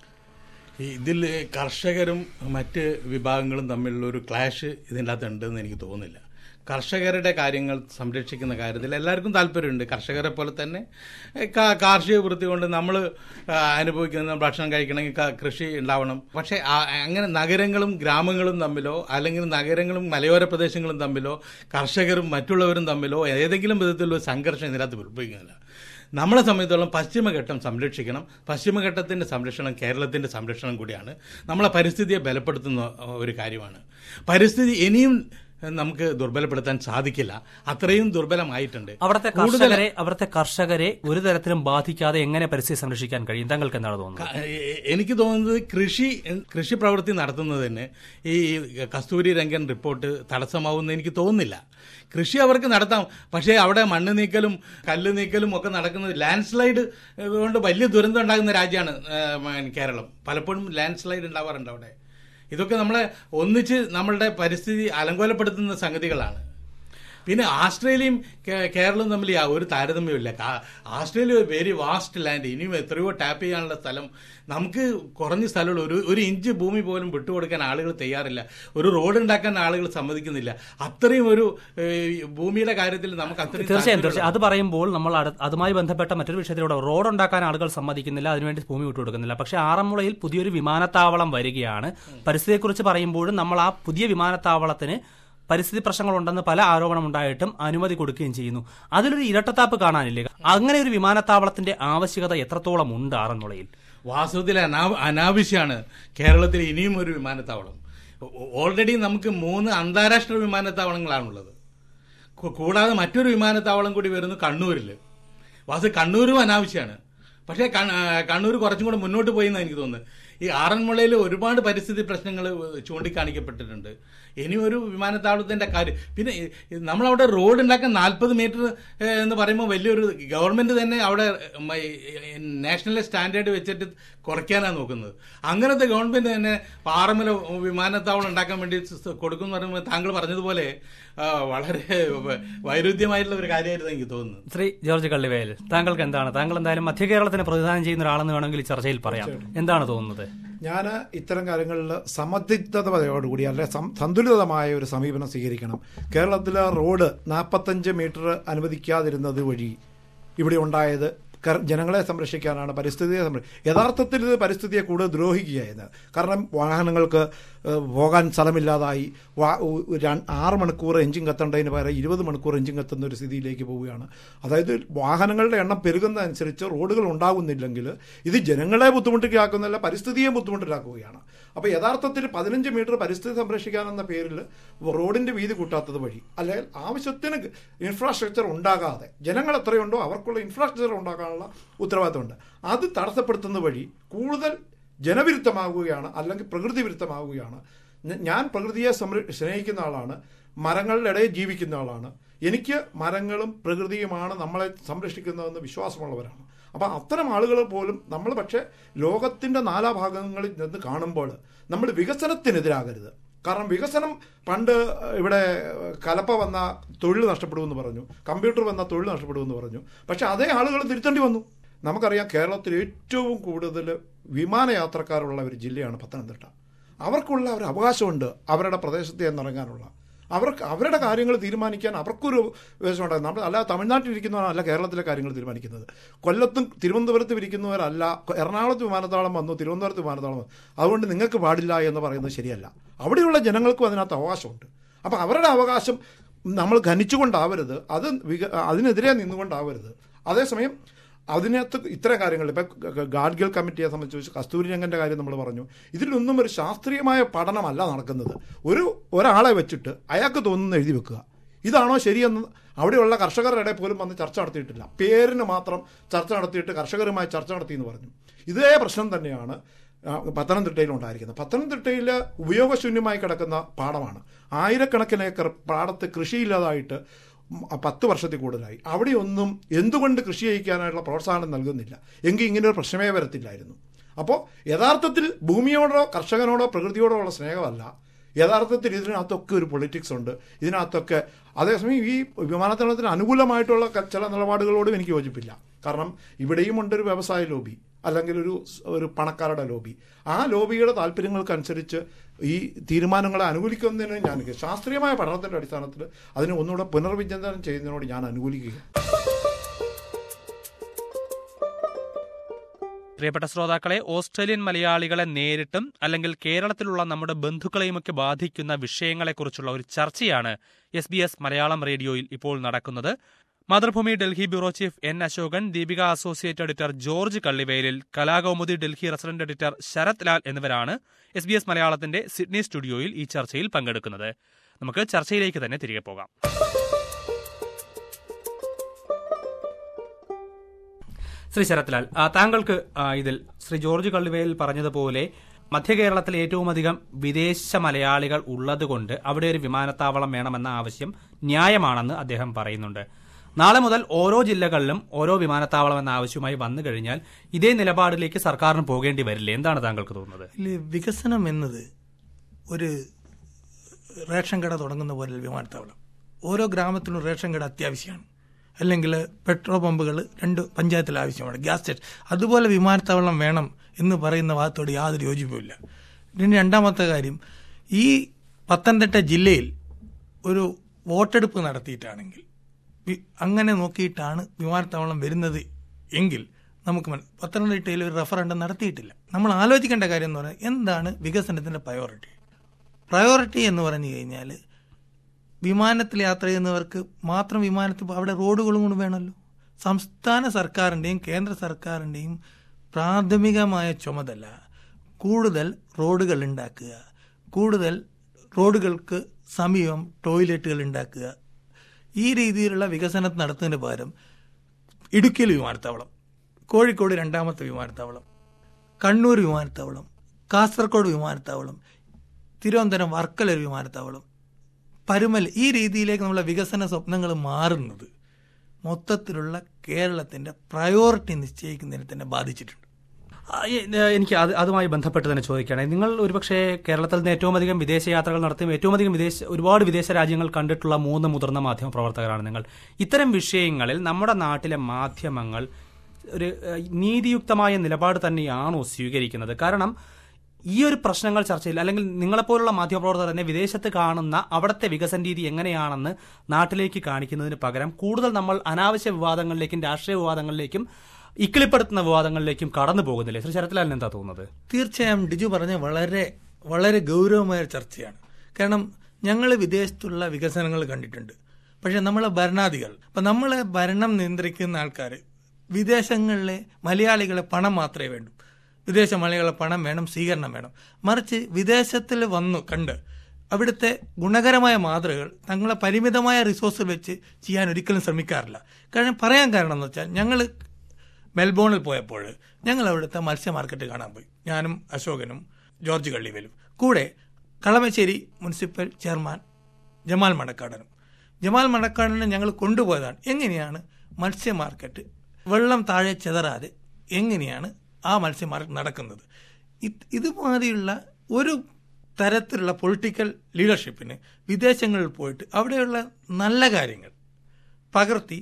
ഇതിൽ കർഷകരും മറ്റ് വിഭാഗങ്ങളും തമ്മിലുള്ള ഒരു ക്ലാഷ് ഇതിൻ്റെ അകത്ത് ഉണ്ടെന്ന് എനിക്ക് തോന്നുന്നില്ല കർഷകരുടെ കാര്യങ്ങൾ സംരക്ഷിക്കുന്ന കാര്യത്തിൽ എല്ലാവർക്കും താല്പര്യമുണ്ട് കർഷകരെ പോലെ തന്നെ ഏഹ്, കാ- കാർഷിക വൃത്തി കൊണ്ട് നമ്മൾ അനുഭവിക്കുന്ന ഭക്ഷണം കഴിക്കണമെങ്കിൽ ക- കൃഷി ഉണ്ടാവണം പക്ഷേ ആ- അങ്ങനെ നഗരങ്ങളും ഗ്രാമങ്ങളും തമ്മിലോ അല്ലെങ്കിൽ നഗരങ്ങളും മലയോര പ്രദേശങ്ങളും തമ്മിലോ കർഷകരും മറ്റുള്ളവരും തമ്മിലോ ഏതെങ്കിലും വിധത്തിലുള്ള സംഘർഷം ഇതിനകത്ത് ഉത്ഭവിക്കുന്നില്ല നമ്മളെ സംബന്ധിച്ചോളം പശ്ചിമഘട്ടം സംരക്ഷിക്കണം പശ്ചിമഘട്ടത്തിന്റെ സംരക്ഷണം കേരളത്തിന്റെ സംരക്ഷണം കൂടിയാണ് നമ്മളെ പരിസ്ഥിതിയെ ബലപ്പെടുത്തുന്ന ഒരു കാര്യമാണ് പരിസ്ഥിതി ഇനിയും നമുക്ക് ദുർബലപ്പെടുത്താൻ സാധിക്കില്ല അത്രയും ദുർബലമായിട്ടുണ്ട് അവിടുത്തെ കൂടുതൽ കർഷകരെ അവിടുത്തെ കർഷകരെ ഒരു തരത്തിലും ബാധിക്കാതെ എങ്ങനെ പരിസ്ഥിതി സംരക്ഷിക്കാൻ കഴിയും താങ്കൾക്ക് എന്താണ് തോന്നുന്നത് ക- എ- എനിക്ക് തോന്നുന്നത് കൃഷി കൃഷി പ്രവൃത്തി നടത്തുന്നതിന് ഈ കസ്തൂരി രംഗൻ റിപ്പോർട്ട് തടസ്സമാവുമെന്ന് എനിക്ക് തോന്നുന്നില്ല കൃഷി അവർക്ക് നടത്താം പക്ഷേ അവിടെ മണ്ണ് നീക്കലും കല്ല് നീക്കലും ഒക്കെ നടക്കുന്നത് ലാൻഡ് സ്ലൈഡ് കൊണ്ട് വലിയ ദുരന്തം ഉണ്ടാകുന്ന രാജ്യമാണ് ഏഹ്, കേരളം പലപ്പോഴും ലാൻഡ് സ്ലൈഡ് ഉണ്ടാവാറുണ്ട് അവിടെ ഇതൊക്കെ നമ്മളെ ഒന്നിച്ച് നമ്മളുടെ പരിസ്ഥിതി അലങ്കോലപ്പെടുത്തുന്ന സംഗതികളാണ് പിന്നെ ആസ്ട്രേലിയയും കേ- കേരളവും തമ്മിൽ ആ ഒരു താരതമ്യമില്ല കാ- ആസ്ട്രേലിയ ഒരു വെരി വാസ്റ്റ് ലാൻഡ് ഇനിയും എത്രയോ ടാപ്പ് ചെയ്യാനുള്ള സ്ഥലം നമുക്ക് കുറഞ്ഞ സ്ഥലമുള്ള ഒരു ഒരു ഇഞ്ച് ഭൂമി പോലും വിട്ടുകൊടുക്കാൻ ആളുകൾ തയ്യാറില്ല ഒരു റോഡ് ഉണ്ടാക്കാൻ ആളുകൾ സമ്മതിക്കുന്നില്ല അത്രയും ഒരു ഏഹ്, ഭൂമിയുടെ കാര്യത്തിൽ നമുക്ക് അത്രയും തീർച്ചയായും താല്പര്യമുള്ള- തീർച്ചയായും അത് പറയുമ്പോൾ നമ്മൾ അടു- അതുമായി ബന്ധപ്പെട്ട മറ്റൊരു വിഷയത്തിലൂടെ റോഡ് ഉണ്ടാക്കാൻ ആളുകൾ സമ്മതിക്കുന്നില്ല അതിനുവേണ്ടി ഭൂമി വിട്ടുകൊടുക്കുന്നില്ല പക്ഷേ ആറന്മുളയിൽ പുതിയൊരു വിമാനത്താവളം വരികയാണ് പരിസ്ഥിതിയെക്കുറിച്ച് പറയുമ്പോഴും നമ്മൾ ആ പുതിയ വിമാനത്താവളത്തിന് പരിസ്ഥിതി പ്രശ്നങ്ങളുണ്ടെന്ന് പല ആരോപണം ഉണ്ടായിട്ടും അനുമതി കൊടുക്കുകയും ചെയ്യുന്നു അതിലൊരു ഇരട്ടത്താപ്പ് കാണാനില്ലേ അങ്ങനെ ഒരു വിമാനത്താവളത്തിന്റെ ആവശ്യകത എത്രത്തോളം ഉണ്ട് ആറന്മുളയിൽ വാസ്തവത്തിൽ അനാ- അനാവശ്യമാണ് കേരളത്തിൽ ഇനിയും ഒരു വിമാനത്താവളം ഓ- ഓൾറെഡി നമുക്ക് മൂന്ന് അന്താരാഷ്ട്ര വിമാനത്താവളങ്ങളാണുള്ളത് കൂ- കൂടാതെ മറ്റൊരു വിമാനത്താവളം കൂടി വരുന്നു കണ്ണൂരിൽ വാസ്തു കണ്ണൂരും അനാവശ്യമാണ് പക്ഷേ കണ്ണ- ആ, കണ്ണൂർ കുറച്ചും കൂടെ മുന്നോട്ട് പോയി എന്നാണ് എനിക്ക് തോന്നുന്നത് ഈ ആറന്മുളയിൽ ഒരുപാട് പരിസ്ഥിതി പ്രശ്നങ്ങൾ ചൂണ്ടിക്കാണിക്കപ്പെട്ടിട്ടുണ്ട് ഇനി ഒരു വിമാനത്താവളത്തിന്റെ കാര്യം പിന്നെ ഈ- ഈ നമ്മളവിടെ റോഡ് ഉണ്ടാക്കാൻ നാൽപ്പത് മീറ്റർ എന്ന് പറയുമ്പോൾ വലിയൊരു ഗവൺമെന്റ് തന്നെ അവിടെ ഉം, ഈ, ഈ, നാഷണൽ സ്റ്റാൻഡേർഡ് വെച്ചിട്ട് കുറയ്ക്കാനാണ് നോക്കുന്നത് അങ്ങനത്തെ ഗവൺമെന്റ് തന്നെ പാറമല വിമാനത്താവളം ഉണ്ടാക്കാൻ വേണ്ടി സ് കൊടുക്കും എന്ന് പറയുമ്പോൾ താങ്കൾ പറഞ്ഞതുപോലെ ആ, വളരെ വ- വൈരുദ്ധ്യമായിട്ടുള്ള ഒരു കാര്യമായിരുന്നു എനിക്ക് തോന്നുന്നത് ശ്രീ ജോർജ് കള്ളിവേൽ താങ്കൾക്ക് എന്താണ് താങ്കൾ എന്തായാലും മധ്യ കേരളത്തിന് പ്രതിദാനം ചെയ്യുന്ന ഒരാളെന്ന് വേണമെങ്കിൽ ഈ ചർച്ചയിൽ പറയാം എന്താണ് തോന്നുന്നത് ഞാൻ ഇത്തരം കാര്യങ്ങളിൽ സമതിഗ്ധതയോടുകൂടി അല്ലെ സം- സന്തുലിതമായ ഒരു സമീപനം സ്വീകരിക്കണം കേരളത്തിലെ റോഡ് നാൽപ്പത്തഞ്ച് മീറ്റർ അനുവദിക്കാതിരുന്നത് വഴി ഇവിടെ ഉണ്ടായത് കർ- ജനങ്ങളെ സംരക്ഷിക്കാനാണ് പരിസ്ഥിതിയെ സംരക്ഷിക്കുക യഥാർത്ഥത്തിൽ ഇത് പരിസ്ഥിതിയെ കൂടുതൽ ദ്രോഹിക്കുകയായിരുന്നു കാരണം വാഹനങ്ങൾക്ക് ഏഹ്, പോകാൻ സ്ഥലമില്ലാതായി വാ- ഉ- ഉ- ര- ആറ് മണിക്കൂർ എഞ്ചിൻ കത്തേണ്ടതിന് പകരം ഇരുപത് മണിക്കൂർ എഞ്ചിൻ കത്തുന്ന ഒരു സ്ഥിതിയിലേക്ക് പോവുകയാണ് അതായത് വാഹനങ്ങളുടെ എണ്ണം പെരുകുന്നതനുസരിച്ച് റോഡുകൾ ഉണ്ടാകുന്നില്ലെങ്കിൽ ഇത് ജനങ്ങളെ ബുദ്ധിമുട്ടിലാക്കുന്നില്ല പരിസ്ഥിതിയെ ബുദ്ധിമുട്ടിലാക്കുകയാണ് അപ്പോൾ യഥാർത്ഥത്തിൽ പതിനഞ്ച് മീറ്റർ പരിസ്ഥിതി സംരക്ഷിക്കാനെന്ന പേരിൽ റോഡിന്റെ വീതി കൂട്ടാത്തത് വഴി അല്ലെങ്കിൽ ആവശ്യത്തിന് ഇൻഫ്രാസ്ട്രക്ചർ ഉണ്ടാകാതെ ജനങ്ങൾ എത്രയുണ്ടോ അവർക്കുള്ള ഇൻഫ്രാസ്ട്രക്ചർ ഉണ്ടാക്കാനുള്ള ഉത്തരവാദിത്തമുണ്ട് അത് തടസ്സപ്പെടുത്തുന്ന വഴി കൂടുതൽ ജനവിരുദ്ധമാകുകയാണ് അല്ലെങ്കിൽ പ്രകൃതി വിരുദ്ധമാകുകയാണ് ഞ- ഞാൻ പ്രകൃതിയെ സംര- സ്നേഹിക്കുന്ന ആളാണ് മരങ്ങളുടെ ഇടയിൽ ജീവിക്കുന്ന ആളാണ് എനിക്ക് മരങ്ങളും പ്രകൃതിയുമാണ് നമ്മളെ സംരക്ഷിക്കുന്നതെന്ന് വിശ്വാസമുള്ളവരാണ് അപ്പം അത്തരം ആളുകൾ പോലും നമ്മൾ പക്ഷേ ലോകത്തിൻ്റെ നാനാഭാഗങ്ങളിൽ നിന്ന് കാണുമ്പോൾ നമ്മൾ വികസനത്തിനെതിരാകരുത് കാരണം വികസനം പണ്ട് ഇവിടെ കലപ്പ വന്ന തൊഴിൽ നഷ്ടപ്പെടുമെന്ന് പറഞ്ഞു കമ്പ്യൂട്ടർ വന്ന തൊഴിൽ നഷ്ടപ്പെടുമെന്ന് പറഞ്ഞു പക്ഷെ അതേ ആളുകൾ തിരുത്തേണ്ടി വന്നു നമുക്കറിയാം കേരളത്തിൽ ഏറ്റവും കൂടുതൽ വിമാനയാത്രക്കാരുള്ള ഒരു ജില്ലയാണ് പത്തനംതിട്ട അവർക്കുള്ള ഒരു അവകാശമുണ്ട് അവരുടെ പ്രദേശത്ത് ചെന്നിറങ്ങാനുള്ള അവർക്ക് അവരുടെ കാര്യങ്ങൾ തീരുമാനിക്കാൻ അവർക്കൊരു വിഷയമുണ്ടാകും നമ്മൾ അല്ലാതെ തമിഴ്നാട്ടിൽ ഇരിക്കുന്നവരല്ല കേരളത്തിലെ കാര്യങ്ങൾ തീരുമാനിക്കുന്നത് കൊല്ലത്തും തിരുവനന്തപുരത്തും ഇരിക്കുന്നവരല്ല എറണാകുളത്ത് വിമാനത്താവളം വന്നു തിരുവനന്തപുരത്ത് വിമാനത്താവളം വന്നു അതുകൊണ്ട് നിങ്ങൾക്ക് പാടില്ല എന്ന് പറയുന്നത് ശരിയല്ല അവിടെയുള്ള ജനങ്ങൾക്കും അതിനകത്ത് അവകാശമുണ്ട് അപ്പം അവരുടെ അവകാശം നമ്മൾ ഖനിച്ചുകൊണ്ടാവരുത് അത് വിക അതിനെതിരെ നിന്നുകൊണ്ടാവരുത് അതേസമയം അതിനകത്ത് ഇത്തരം കാര്യങ്ങൾ ഇപ്പം ഗാഡ്ഗിൽ കമ്മിറ്റിയെ സംബന്ധിച്ച് കസ്തൂരി രംഗന്റെ കാര്യം നമ്മൾ പറഞ്ഞു ഇതിലൊന്നും ഒരു ശാസ്ത്രീയമായ പഠനമല്ല നടക്കുന്നത് ഒരു ഒരാളെ വെച്ചിട്ട് അയാൾക്ക് തോന്നുന്ന എഴുതി വെക്കുക ഇതാണോ ശരിയെന്ന് അവിടെയുള്ള കർഷകരുടെ ഇടയിൽ പോലും വന്ന് ചർച്ച നടത്തിയിട്ടില്ല പേരിന് മാത്രം ചർച്ച നടത്തിയിട്ട് കർഷകരുമായി ചർച്ച നടത്തി എന്ന് പറഞ്ഞു ഇതേ പ്രശ്നം തന്നെയാണ് ആ, പത്തനംതിട്ടയിൽ ഉണ്ടായിരിക്കുന്നത് പത്തനംതിട്ടയിൽ ഉപയോഗശൂന്യമായി കിടക്കുന്ന പാടമാണ് ആയിരക്കണക്കിന് ഏക്കർ പാടത്ത് കൃഷിയില്ലാതായിട്ട് ഉം, പത്ത് വർഷത്തിൽ കൂടുതലായി അവിടെയൊന്നും എന്തുകൊണ്ട് കൃഷി ചെയ്യിക്കാനായിട്ടുള്ള പ്രോത്സാഹനം നൽകുന്നില്ല എങ്കിൽ ഇങ്ങനെ ഒരു പ്രശ്നമേ വരത്തില്ലായിരുന്നു അപ്പോൾ യഥാർത്ഥത്തിൽ ഭൂമിയോടോ കർഷകനോടോ പ്രകൃതിയോടോ ഉള്ള സ്നേഹമല്ല യഥാർത്ഥത്തിൽ ഇതിനകത്തൊക്കെ ഒരു പൊളിറ്റിക്സ് ഉണ്ട് ഇതിനകത്തൊക്കെ അതേസമയം ഈ വിമാനത്താവളത്തിന് അനുകൂലമായിട്ടുള്ള ക- ചില നിലപാടുകളോടും എനിക്ക് യോജിപ്പില്ല കാരണം ഇവിടെയും ഉണ്ടൊരു വ്യവസായ ലോബി അല്ലെങ്കിൽ ഒരു സ്- ഒരു പണക്കാരുടെ ലോബി ആ ലോബിയുടെ താല്പര്യങ്ങൾക്കനുസരിച്ച് ഈ തീരുമാനങ്ങളെ അനുകൂലിക്കുന്നതിന് ഞാൻ ശാസ്ത്രീയമായ പഠനത്തിന്റെ അടിസ്ഥാനത്തിൽ അതിനെ ഒന്നുകൂടെ പുനർവിചിന്തനം ചെയ്യുന്നതിനോട് ഞാൻ അനുകൂലിക്കുകയാണ് പ്രിയപ്പെട്ട ശ്രോതാക്കളെ ഓസ്ട്രേലിയൻ മലയാളികളെ നേരിട്ടും അല്ലെങ്കിൽ കേരളത്തിലുള്ള നമ്മുടെ ബന്ധുക്കളെയുമൊക്കെ ബാധിക്കുന്ന വിഷയങ്ങളെക്കുറിച്ചുള്ള ഒരു ചർച്ചയാണ് എസ് ബി എസ് മലയാളം റേഡിയോയിൽ ഇപ്പോൾ നടക്കുന്നത് Mathrubhumi Delhi bureau chief N Ashokan Deepika associate editor George Kallivelil Kalakaumudi Delhi resident editor Sarath Lal എന്നിവരാണ് എസ് ബി എസ് മലയാളത്തിന്റെ സിഡ്നി സ്റ്റുഡിയോയിൽ ഈ ചർച്ചയിൽ പങ്കെടുക്കുന്നത് നമുക്ക് ചർച്ചയിലേക്ക് തന്നെ തിരികെ പോകാം ശ്രീ ശരത്ലാൽ ആ, താങ്കൾക്ക് ആ, ഇതിൽ ശ്രീ ജോർജ് കള്ളുവേൽ പറഞ്ഞതുപോലെ മധ്യ കേരളത്തിൽ ഏറ്റവും അധികം വിദേശ മലയാളികൾ ഉള്ളതുകൊണ്ട് അവിടെ ഒരു വിമാനത്താവളം വേണമെന്ന ആവശ്യം ന്യായമാണെന്ന് അദ്ദേഹം പറയുന്നുണ്ട് നാളെ മുതൽ ഓരോ ജില്ലകളിലും ഓരോ വിമാനത്താവളം എന്ന ആവശ്യമായി വന്നു കഴിഞ്ഞാൽ ഇതേ നിലപാടിലേക്ക് സർക്കാരിന് പോകേണ്ടി വരില്ലേ എന്താണ് താങ്കൾക്ക് തോന്നുന്നത് ഇതിൽ വികസനം എന്നത് ഒരു റേഷൻ കട തുടങ്ങുന്ന പോലെ വിമാനത്താവളം ഓരോ ഗ്രാമത്തിലും റേഷൻ കട അത്യാവശ്യമാണ് അല്ലെങ്കിൽ പെട്രോൾ പമ്പുകൾ രണ്ട് പഞ്ചായത്തിൽ ആവശ്യമാണ് ഗ്യാസ് സ്റ്റേഷൻ അതുപോലെ വിമാനത്താവളം വേണം എന്ന് പറയുന്ന ഭാഗത്തോട് യാതൊരു യോജിപ്പുമില്ല ഇനി രണ്ടാമത്തെ കാര്യം ഈ പത്തനംതിട്ട ജില്ലയിൽ ഒരു വോട്ടെടുപ്പ് നടത്തിയിട്ടാണെങ്കിൽ വി- അങ്ങനെ നോക്കിയിട്ടാണ് വിമാനത്താവളം വരുന്നത് എങ്കിൽ നമുക്ക് മന- പത്തനംതിട്ടയിൽ ഒരു റഫറൻഡം നടത്തിയിട്ടില്ല നമ്മൾ ആലോചിക്കേണ്ട കാര്യം എന്ന് പറഞ്ഞാൽ എന്താണ് വികസനത്തിന്റെ പ്രയോറിറ്റി പ്രയോറിറ്റി എന്ന് പറഞ്ഞു കഴിഞ്ഞാൽ വിമാനത്തിൽ യാത്ര ചെയ്യുന്നവർക്ക് മാത്രം വിമാനത്തിൽ അവിടെ റോഡുകളും കൂടി വേണമല്ലോ സംസ്ഥാന സർക്കാരിൻ്റെയും കേന്ദ്ര സർക്കാരിൻ്റെയും പ്രാഥമികമായ ചുമതല കൂടുതൽ റോഡുകൾ ഉണ്ടാക്കുക കൂടുതൽ റോഡുകൾക്ക് സമീപം ടോയ്ലറ്റുകൾ ഉണ്ടാക്കുക ഈ രീതിയിലുള്ള വികസനം നടത്തുന്നതിന് പകരം ഇടുക്കിയിൽ വിമാനത്താവളം കോഴിക്കോട് രണ്ടാമത്തെ വിമാനത്താവളം കണ്ണൂർ വിമാനത്താവളം കാസർഗോഡ് വിമാനത്താവളം തിരുവനന്തപുരം വർക്കല ഒരു വിമാനത്താവളം പരുമൽ ഈ രീതിയിലേക്ക് നമ്മളെ വികസന സ്വപ്നങ്ങൾ മാറുന്നത് മൊത്തത്തിലുള്ള കേരളത്തിന്റെ പ്രയോറിറ്റി നിശ്ചയിക്കുന്നതിനെ തന്നെ ബാധിച്ചിട്ടുണ്ട് ആ, എ- ഏ, എനിക്ക് അത് അതുമായി ബന്ധപ്പെട്ട് തന്നെ ചോദിക്കുകയാണെങ്കിൽ നിങ്ങൾ ഒരുപക്ഷെ കേരളത്തിൽ നിന്ന് ഏറ്റവും അധികം വിദേശ യാത്രകൾ നടത്തിയും ഏറ്റവും അധികം വിദേശ ഒരുപാട് വിദേശ രാജ്യങ്ങൾ കണ്ടിട്ടുള്ള മൂന്ന് മുതിർന്ന മാധ്യമ പ്രവർത്തകരാണ് നിങ്ങൾ ഇത്തരം വിഷയങ്ങളിൽ നമ്മുടെ നാട്ടിലെ മാധ്യമങ്ങൾ ഒരു ഏ, നീതിയുക്തമായ നിലപാട് തന്നെയാണോ സ്വീകരിക്കുന്നത് കാരണം ഈ ഒരു പ്രശ്നങ്ങൾ ചർച്ചയിൽ അല്ലെങ്കിൽ നിങ്ങളെപ്പോലുള്ള മാധ്യമപ്രവർത്തകർ തന്നെ വിദേശത്ത് കാണുന്ന അവിടുത്തെ വികസന രീതി എങ്ങനെയാണെന്ന് നാട്ടിലേക്ക് കാണിക്കുന്നതിന് പകരം കൂടുതൽ നമ്മൾ അനാവശ്യ വിവാദങ്ങളിലേക്കും രാഷ്ട്രീയ വിവാദങ്ങളിലേക്കും ഇക്കിളിപ്പെടുത്തുന്ന വിവാദങ്ങളിലേക്കും കടന്നു പോകുന്നില്ലേ ശ്രീ ശരത്ലാലിന് എന്താ തോന്നുന്നത് തീർച്ചയായും ഡിജു പറഞ്ഞ വളരെ വളരെ ഗൗരവമായ ഒരു ചർച്ചയാണ് കാരണം ഞങ്ങൾ വിദേശത്തുള്ള വികസനങ്ങൾ കണ്ടിട്ടുണ്ട് പക്ഷെ നമ്മളെ ഭരണാധികൾ ഇപ്പൊ നമ്മളെ ഭരണം നിയന്ത്രിക്കുന്ന ആൾക്കാർ വിദേശങ്ങളിലെ മലയാളികളെ പണം മാത്രമേ വേണ്ടൂ വിദേശ മലയാളികളെ പണം വേണം സ്വീകരണം വേണം മറിച്ച് വിദേശത്തിൽ വന്നു കണ്ട് അവിടുത്തെ ഗുണകരമായ മാതൃകകൾ തങ്ങളെ പരിമിതമായ റിസോഴ്സ് വെച്ച് ചെയ്യാൻ ഒരിക്കലും ശ്രമിക്കാറില്ല കാരണം പറയാൻ കാരണം എന്ന് വെച്ചാൽ ഞങ്ങൾ മെൽബോണിൽ പോയപ്പോൾ ഞങ്ങൾ അവിടുത്തെ മത്സ്യ മാർക്കറ്റ് കാണാൻ പോയി ഞാനും അശോകനും ജോർജ് കള്ളിവേലും കൂടെ കളമശ്ശേരി മുനിസിപ്പൽ ചെയർമാൻ ജമാൽ മണക്കാടനും ജമാൽ മണക്കാടനെ ഞങ്ങൾ കൊണ്ടുപോയതാണ് എങ്ങനെയാണ് മത്സ്യ മാർക്കറ്റ് വെള്ളം താഴെ ചെതറാതെ എങ്ങനെയാണ് ആ മത്സ്യ മാർക്കറ്റ് നടക്കുന്നത് ഇത് ഇതുമാതിരിയുള്ള ഒരു തരത്തിലുള്ള പൊളിറ്റിക്കൽ ലീഡർഷിപ്പിന് വിദേശങ്ങളിൽ പോയിട്ട് അവിടെയുള്ള നല്ല കാര്യങ്ങൾ പകർത്തി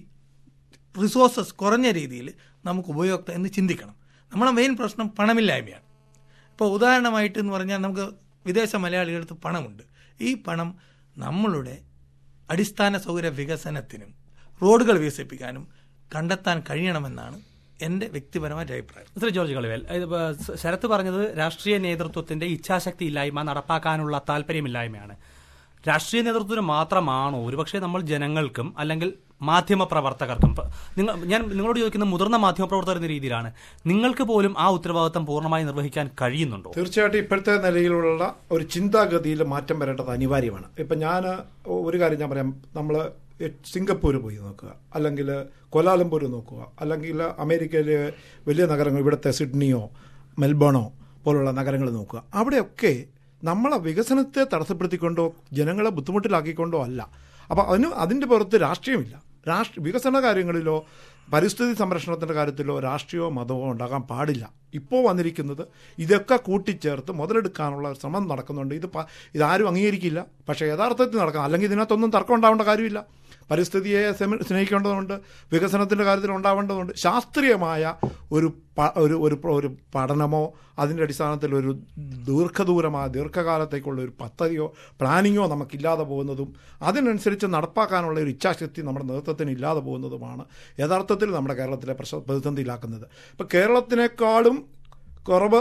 റിസോഴ്സസ് കുറഞ്ഞ രീതിയിൽ നമുക്ക് ഉപയോക്ത എന്ന് ചിന്തിക്കണം നമ്മളെ മെയിൻ പ്രശ്നം പണമില്ലായ്മയാണ് ഇപ്പോൾ ഉദാഹരണമായിട്ട് എന്ന് പറഞ്ഞാൽ നമുക്ക് വിദേശ മലയാളികൾക്ക് പണമുണ്ട് ഈ പണം നമ്മളുടെ അടിസ്ഥാന സൗകര്യ വികസനത്തിനും റോഡുകൾ വികസിപ്പിക്കാനും കണ്ടെത്താൻ കഴിയണമെന്നാണ് എൻ്റെ വ്യക്തിപരമായ അഭിപ്രായം ശ്രീ ജോർജ് കളിവേൽ ഇത് ഇപ്പോ ശരത്ത് പറഞ്ഞത് രാഷ്ട്രീയ നേതൃത്വത്തിന്റെ ഇച്ഛാശക്തി ഇല്ലായ്മ നടപ്പാക്കാനുള്ള താല്പര്യമില്ലായ്മയാണ് രാഷ്ട്രീയ നേതൃത്വത്തിന് മാത്രമാണോ ഒരുപക്ഷെ നമ്മൾ ജനങ്ങൾക്കും അല്ലെങ്കിൽ മാധ്യമ പ്രവർത്തകർക്കും ഇപ്പോ നിങ്ങൾ ഞാൻ നിങ്ങളോട് ചോദിക്കുന്ന മുതിർന്ന മാധ്യമ പ്രവർത്തകർ എന്ന രീതിയിലാണ് നിങ്ങൾക്ക് പോലും ആ ഉത്തരവാദിത്തം പൂർണ്ണമായി നിർവഹിക്കാൻ കഴിയുന്നുണ്ടോ തീർച്ചയായിട്ടും ഇപ്പോഴത്തെ നിലയിലുള്ള ഒരു ചിന്താഗതിയിൽ മാറ്റം വരേണ്ടത് അനിവാര്യമാണ് ഇപ്പം ഞാൻ ഒരു കാര്യം ഞാൻ പറയാം നമ്മൾ സിംഗപ്പൂർ പോയി നോക്കുക അല്ലെങ്കിൽ കൊലാലംപൂർ നോക്കുക അല്ലെങ്കിൽ അമേരിക്കയിലെ വലിയ നഗരങ്ങൾ ഇവിടുത്തെ സിഡ്നിയോ മെൽബണോ പോലുള്ള നഗരങ്ങൾ നോക്കുക അവിടെയൊക്കെ നമ്മളെ വികസനത്തെ തടസ്സപ്പെടുത്തിക്കൊണ്ടോ ജനങ്ങളെ ബുദ്ധിമുട്ടിലാക്കിക്കൊണ്ടോ അല്ല അപ്പോൾ അതിന് അതിൻ്റെ പുറത്ത് രാഷ്ട്രീയമില്ല രാഷ്ട്ര വികസന കാര്യങ്ങളിലോ പരിസ്ഥിതി സംരക്ഷണത്തിൻ്റെ കാര്യത്തിലോ രാഷ്ട്രീയമോ മതമോ ഉണ്ടാകാൻ പാടില്ല ഇപ്പോൾ വന്നിരിക്കുന്നത് ഇതൊക്കെ കൂട്ടിച്ചേർത്ത് മുതലെടുക്കാനുള്ള ഒരു ശ്രമം നടക്കുന്നുണ്ട് ഇത് പ- ഇതാരും അംഗീകരിക്കില്ല പക്ഷേ യഥാർത്ഥത്തിൽ നടക്കാം അല്ലെങ്കിൽ ഇതിനകത്തൊന്നും തർക്കം ഉണ്ടാവേണ്ട കാര്യമില്ല പരിസ്ഥിതിയെ സെമി- സ്നേഹിക്കേണ്ടതുണ്ട് വികസനത്തിൻ്റെ കാര്യത്തിൽ ഉണ്ടാവേണ്ടതുണ്ട് ശാസ്ത്രീയമായ ഒരു പ- ഒരു ഒരു പ്ര- ഒരു പഠനമോ അതിൻ്റെ അടിസ്ഥാനത്തിൽ ഒരു ദീർഘദൂരമായ ദീർഘകാലത്തേക്കുള്ള ഒരു പദ്ധതിയോ പ്ലാനിങ്ങോ നമുക്കില്ലാതെ പോകുന്നതും അതിനനുസരിച്ച് നടപ്പാക്കാനുള്ള ഒരു ഇച്ഛാശക്തി നമ്മുടെ നേതൃത്വത്തിന് ഇല്ലാതെ പോകുന്നതുമാണ് യഥാർത്ഥത്തിൽ നമ്മുടെ കേരളത്തിലെ പ്രശ്ന പ്രതിസന്ധിയിലാക്കുന്നത് ഇപ്പം കേരളത്തിനേക്കാളും കുറവ്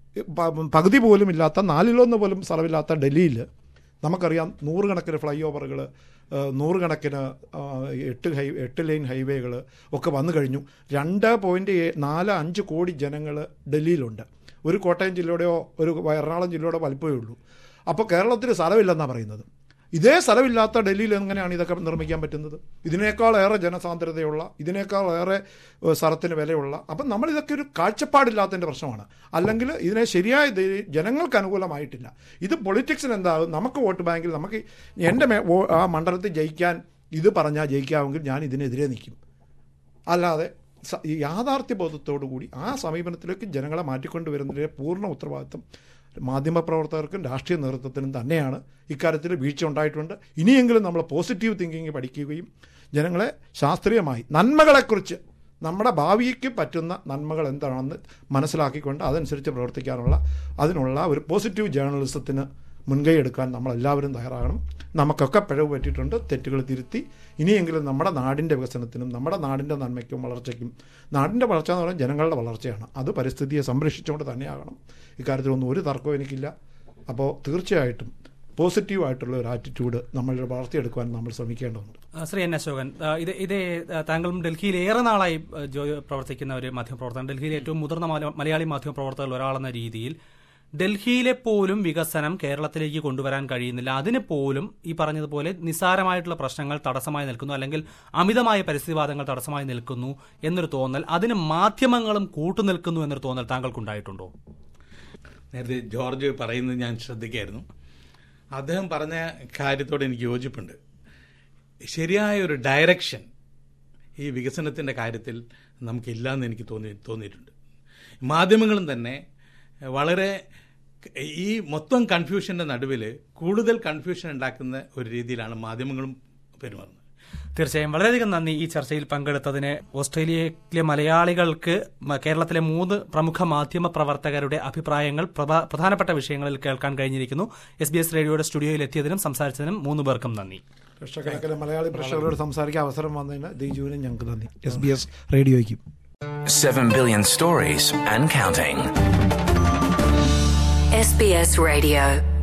പ- പകുതി പോലും ഇല്ലാത്ത നാലിലൊന്ന് പോലും സ്ഥലമില്ലാത്ത ഡൽഹിയിൽ നമുക്കറിയാം നൂറുകണക്കിന് ഫ്ലൈ ഓവറുകൾ നൂറുകണക്കിന് ആ, എട്ട് ഹൈ എട്ട് ലൈൻ ഹൈവേകൾ ഒക്കെ വന്നു കഴിഞ്ഞു രണ്ട് പോയിൻറ്റ് നാല് അഞ്ച് കോടി ജനങ്ങൾ ഡൽഹിയിലുണ്ട് ഒരു കോട്ടയം ജില്ലയുടെയോ ഒരു എറണാകുളം ജില്ലയുടെ വലിപ്പമേ ഉള്ളൂ അപ്പോൾ കേരളത്തിൽ സ്ഥലമില്ലെന്നാണ് പറയുന്നത് ഇതേ സ്ഥലമില്ലാത്ത ഡൽഹിയിൽ എങ്ങനെയാണ് ഇതൊക്കെ നിർമ്മിക്കാൻ പറ്റുന്നത് ഇതിനേക്കാൾ ഏറെ ജനസാന്ദ്രതയുള്ള ഇതിനേക്കാൾ ഏറെ ഏഹ്, സ്ഥലത്തിന് വിലയുള്ള അപ്പം നമ്മൾ ഇതൊക്കെ ഒരു കാഴ്ചപ്പാടില്ലാത്തതിൻ്റെ പ്രശ്നമാണ് അല്ലെങ്കിൽ ഇതിനെ ശരിയായ ദേ- ജനങ്ങൾക്ക് അനുകൂലമായിട്ടില്ല ഇത് പൊളിറ്റിക്സിന് എന്താകും നമുക്ക് വോട്ട് ബാങ്കിൽ നമുക്ക് എൻ്റെ മേ- വോ- ആ മണ്ഡലത്തിൽ ജയിക്കാൻ ഇത് പറഞ്ഞാൽ ജയിക്കാമെങ്കിൽ ഞാൻ ഇതിനെതിരെ നിൽക്കും അല്ലാതെ സ- ഈ യാഥാർത്ഥ്യ ബോധത്തോടു കൂടി ആ സമീപനത്തിലേക്ക് ജനങ്ങളെ മാറ്റിക്കൊണ്ടുവരുന്നതിലെ പൂർണ്ണ ഉത്തരവാദിത്വം മാധ്യമപ്രവർത്തകർക്കും രാഷ്ട്രീയ നേതൃത്വത്തിനും തന്നെയാണ് ഇക്കാര്യത്തിൽ വീഴ്ച ഉണ്ടായിട്ടുണ്ട് ഇനിയെങ്കിലും നമ്മൾ പോസിറ്റീവ് തിങ്കിങ് പഠിക്കുകയും ജനങ്ങളെ ശാസ്ത്രീയമായി നന്മകളെക്കുറിച്ച് നമ്മുടെ ഭാവിക്ക് പറ്റുന്ന നന്മകൾ എന്താണെന്ന് മനസ്സിലാക്കിക്കൊണ്ട് അതനുസരിച്ച് പ്രവർത്തിക്കാനുള്ള അതിനുള്ള ഒരു പോസിറ്റീവ് ജേർണലിസത്തിന് മുൻകൈ എടുക്കാൻ നമ്മളെല്ലാവരും തയ്യാറാകണം നമുക്കൊക്കെ പിഴവ് പറ്റിയിട്ടുണ്ട് തെറ്റുകൾ തിരുത്തി ഇനിയെങ്കിലും നമ്മുടെ നാടിൻ്റെ വികസനത്തിനും നമ്മുടെ നാടിൻ്റെ നന്മയ്ക്കും വളർച്ചയ്ക്കും നാടിൻ്റെ വളർച്ച എന്ന് പറയുന്നത് ജനങ്ങളുടെ വളർച്ചയാണ് അത് പരിസ്ഥിതിയെ സംരക്ഷിച്ചുകൊണ്ട് തന്നെയാകണം ഇക്കാര്യത്തിലൊന്നും ഒരു തർക്കവും എനിക്കില്ല അപ്പോൾ തീർച്ചയായിട്ടും പോസിറ്റീവായിട്ടുള്ള ഒരു ആറ്റിറ്റ്യൂഡ് നമ്മൾ വളർത്തിയെടുക്കുവാൻ നമ്മൾ ശ്രമിക്കേണ്ടതുണ്ട് ആ, ശ്രീ എൻ അശോകൻ ആ, ഇത് ഇതേ ആ, താങ്കളും ഡൽഹിയിൽ ഏറെ നാളായി ആ, ജോ പ്രവർത്തിക്കുന്ന ഒരു മാധ്യമപ്രവർത്തകൻ ഡൽഹിയിലെ ഏറ്റവും മുതിർന്ന മല- മലയാളി മാധ്യമപ്രവർത്തകരിൽ ഒരാളെന്ന രീതിയിൽ ഡൽഹിയിലെ പോലും വികസനം കേരളത്തിലേക്ക് കൊണ്ടുവരാൻ കഴിയുന്നില്ല അതിന് പോലും ഈ പറഞ്ഞതുപോലെ നിസ്സാരമായിട്ടുള്ള പ്രശ്നങ്ങൾ തടസ്സമായി നിൽക്കുന്നു അല്ലെങ്കിൽ അമിതമായ പരിസ്ഥിതിവാദങ്ങൾ തടസ്സമായി നിൽക്കുന്നു എന്നൊരു തോന്നൽ അതിന് മാധ്യമങ്ങളും കൂട്ടുനിൽക്കുന്നു എന്നൊരു തോന്നൽ താങ്കൾക്കുണ്ടായിട്ടുണ്ടോ നേരത്തെ ജോർജ് പറയുന്നത് ഞാൻ ശ്രദ്ധിക്കായിരുന്നു അദ്ദേഹം പറഞ്ഞ കാര്യത്തോട് എനിക്ക് യോജിപ്പുണ്ട് ശരിയായ ഒരു ഡയറക്ഷൻ ഈ വികസനത്തിൻ്റെ കാര്യത്തിൽ നമുക്കില്ലാന്ന് എനിക്ക് തോന്നി തോന്നിയിട്ടുണ്ട് മാധ്യമങ്ങളും തന്നെ വളരെ ഈ മൊത്തം കൺഫ്യൂഷൻ്റെ നടുവിൽ കൂടുതൽ കൺഫ്യൂഷൻ ഉണ്ടാക്കുന്ന ഒരു രീതിയിലാണ് മാധ്യമങ്ങളും പെരുമാറുന്നത് തീർച്ചയായും വളരെയധികം നന്ദി ഈ ചർച്ചയിൽ പങ്കെടുത്തതിന് ഓസ്ട്രേലിയയിലെ മലയാളികൾക്ക് മ- കേരളത്തിലെ മൂന്ന് പ്രമുഖ മാധ്യമ പ്രവർത്തകരുടെ അഭിപ്രായങ്ങൾ പ്രധാ- പ്രധാനപ്പെട്ട വിഷയങ്ങളിൽ കേൾക്കാൻ കഴിഞ്ഞിരിക്കുന്നു എസ് ബി എസ് റേഡിയോയുടെ സ്റ്റുഡിയോയിൽ എത്തിയതിനും സംസാരിച്ചതിനും മൂന്ന് പേർക്കും നന്ദി ലക്ഷക്കണക്കിന് മലയാളി പ്രേക്ഷകരോട് സംസാരിക്കാൻ അവസരം വന്നതിന് ദിജുവിനും ഞങ്ങൾക്ക് നന്ദി എസ് ബി എസ് റേഡിയോയ്ക്കും 7 billion stories and counting. SBS Radio